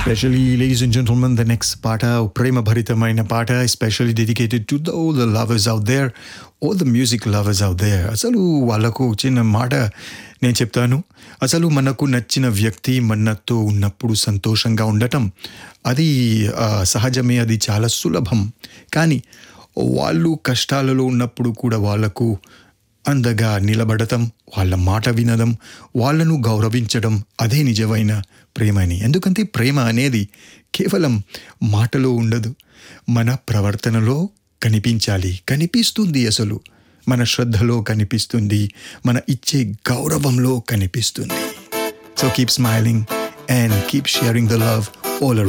Especially, ladies and gentlemen, the next పాట ప్రేమ భరితమైన పాట especially dedicated to the all the lovers out there, all the music lovers out there. అసలు వాళ్ళకు చిన్న మాట నేను చెప్తాను అసలు మనకు నచ్చిన వ్యక్తి మనతో ఉన్నప్పుడు సంతోషంగా ఉండటం అది ఆ, సహజమే అది చాలా సులభం కానీ వాళ్ళు కష్టాలలో ఉన్నప్పుడు కూడా వాళ్ళకు అందగా నిలబడటం వాళ్ళ మాట వినడం వాళ్ళను గౌరవించడం అదే నిజమైన ప్రేమ అని ఎందుకంటే ప్రేమ అనేది కేవలం మాటలో ఉండదు మన ప్రవర్తనలో కనిపించాలి కనిపిస్తుంది అసలు మన శ్రద్ధలో కనిపిస్తుంది మన ఇచ్చే గౌరవంలో కనిపిస్తుంది so keep smiling and keep sharing the love all